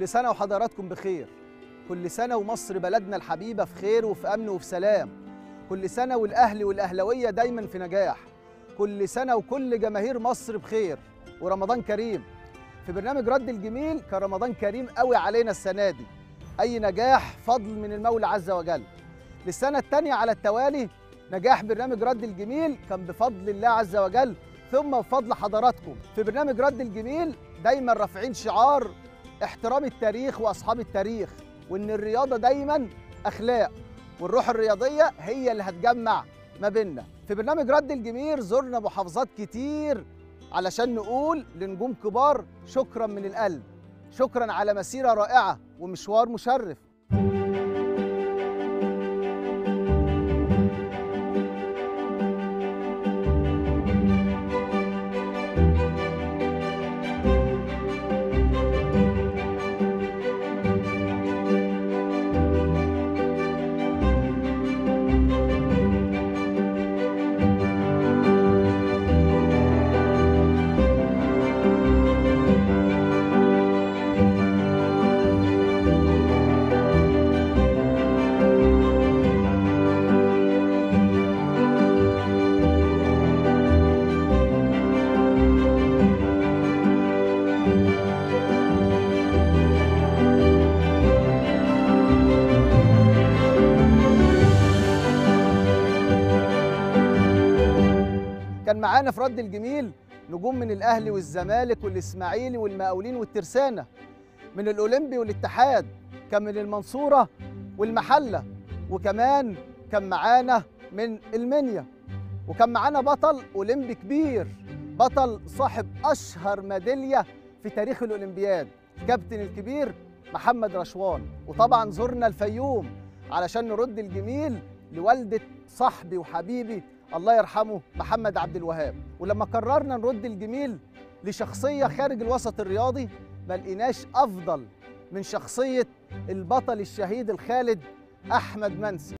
كل سنة وحضراتكم بخير كل سنة ومصر بلدنا الحبيبة في خير وفي أمن وفي سلام كل سنة والأهلي والأهلوية دايما في نجاح كل سنة وكل جماهير مصر بخير ورمضان كريم في برنامج رد الجميل كان رمضان كريم قوي علينا السنة دي أي نجاح فضل من المولى عز وجل للسنة الثانية على التوالي نجاح برنامج رد الجميل كان بفضل الله عز وجل ثم بفضل حضراتكم في برنامج رد الجميل دايما رافعين شعار احترام التاريخ واصحاب التاريخ وان الرياضه دايما اخلاق والروح الرياضيه هي اللي هتجمع ما بيننا في برنامج رد الجميل زرنا محافظات كتير علشان نقول لنجوم كبار شكرا من القلب شكرا على مسيره رائعه ومشوار مشرف كان معانا في رد الجميل نجوم من الاهلي والزمالك والاسماعيلي والمقاولين والترسانه من الاولمبي والاتحاد كان من المنصوره والمحله وكمان كان معانا من المنيا وكان معانا بطل اولمبي كبير بطل صاحب اشهر ميداليه في تاريخ الاولمبياد الكابتن الكبير محمد رشوان وطبعا زرنا الفيوم علشان نرد الجميل لوالده صاحبي وحبيبي الله يرحمه محمد عبد الوهاب ولما قررنا نرد الجميل لشخصيه خارج الوسط الرياضي ما لقيناش افضل من شخصيه البطل الشهيد الخالد احمد منسي